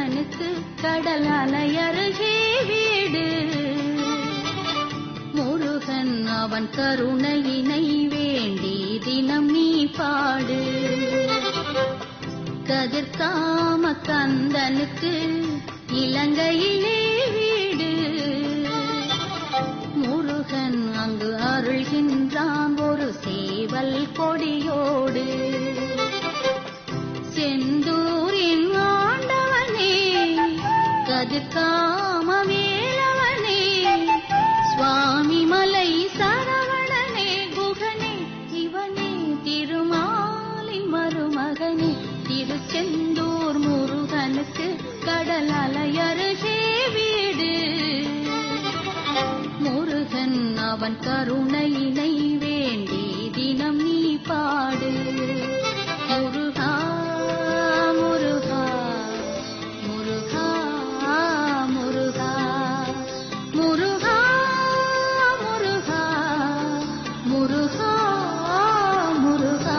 முருகனுக்கு கடல் அலையருகே வீடு முருகன் அவன் கருணையினை வேண்டி தினம் நீ பாடு கதிர்காம கந்தனுக்கு இலங்கையிலே வீடு முருகன் அங்கு அருள்கின்றான் ஒரு சேவல் கொடியோடு செந்தூரின் ஆண்டவனே கதிர்காம வேலவனே சுவாமி மலை சரவணனே குகனே இவனே திருமாலி மருமகனே திருச்செந்தூர் முருகனுக்கு கடல் அலையருகே வீடு முருகன் அவன் கருணையினை வேண்டி தினம் நீ பாடு முருகா முருகா முருகா முருகா முருகா முருகா முருகா முருகா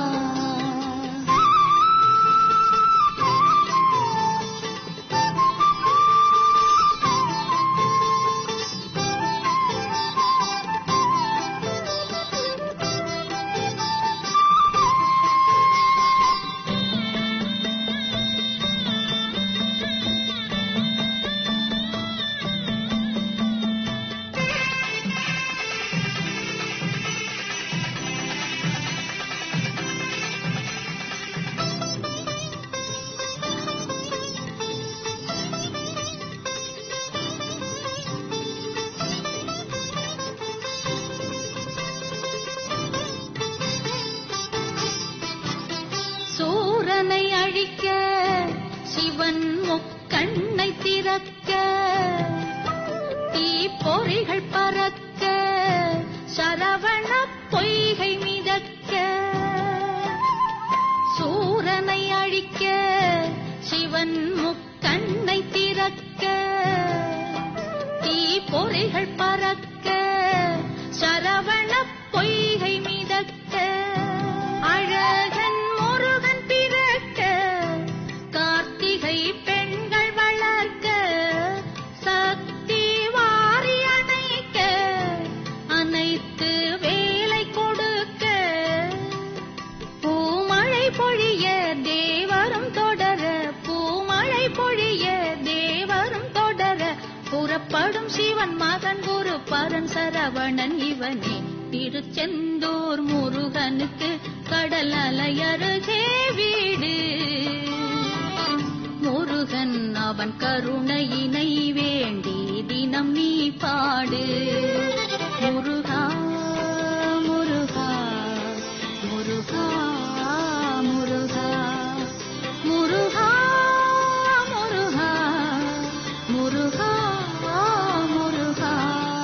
சூரனை அழிக்க சிவன் முக்கண்ணை திறக்க தீப்பொறிகள் பறக்க சரவண பொய்கை மிதக்க சூரனை அழிக்க சிவன் முக்கண்ணை திறக்க தீப்பொறிகள் பறக்க சரவண பொய்கை மிதக்க அழகன் முருகன் பிறக்க கார்த்திகை பெண்கள் வளர்க்க சக்தி வாரி அணைக்க அனைத்து வேலை கொடுக்க பூமழை பொழிய தேவரும் தொடர பூமழை பொழிய தேவரும் தொடர புறப்படும் சிவன் மகன் குரு பரன் சரவணன் இவனே திருச்செந்தூர் முருகனுக்கு கடல் அலையருகே வீடு முருகன் அவன் கருணையினை வேண்டி தினம் நீ பாடு முருகா முருகா முருகா முருகா முருகா முருகா முருகா முருகா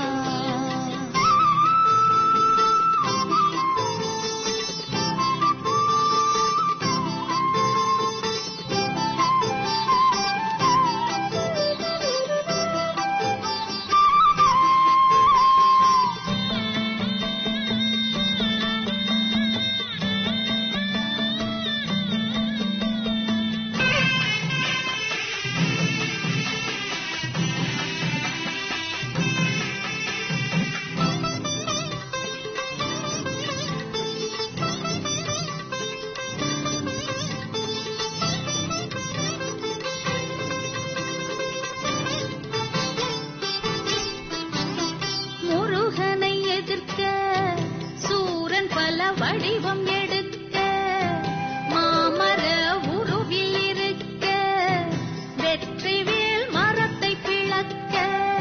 முருகனை எதிர்க்க சூரன் பல வடிவம் எடுக்க மாமர உருவில் இருக்க வெற்றிவேல் மரத்தை பிளக்க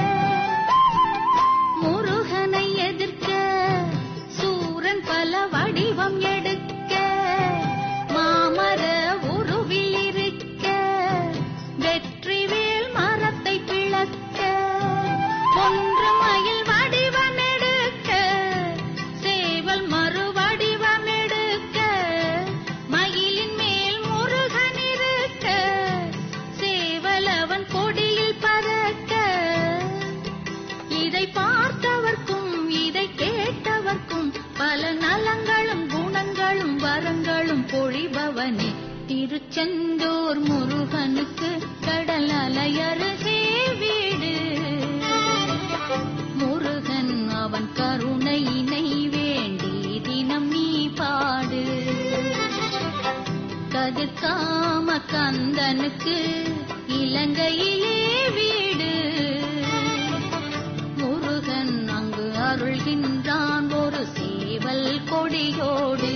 முருகனை எதிர்க்க சூரன் பல வடிவம் எடுக்க மாமர உருவில் இருக்க வெற்றிவேல் மரத்தை பிளக்க ஒன்று மயில் வடிவம் எடுக்க சேவல் மறு வடிவம் எடுக்க மயிலின் மேல் முருகன் இருக்க சேவல் அவன் கொடியில் பறக்க இதை பார்த்தவர்க்கும் இதை கேட்டவர்க்கும் பல நலங்களும் குணங்களும் வரங்களும் பொழிபவனே திருச்செந்தூர் முருகனுக்கு கடல் கந்தனுக்கு இலங்கையிலே வீடு முருகன் அங்கு அருள்கின்றான் ஒரு சேவல் கொடியோடு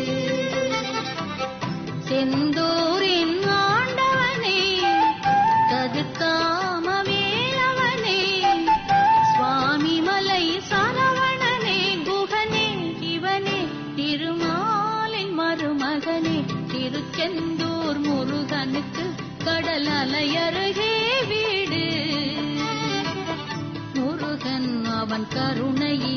செந்தூரின் ஆண்டவனே கதிர்காம வேலவனே சுவாமி மலை சரவணனே குகனே இவனே திருமாலின் மருமகனே திருச்செந்தூர் முருகனுக்கு கடல் அலையருகே வீடு முருகன் அவன் கருணையில்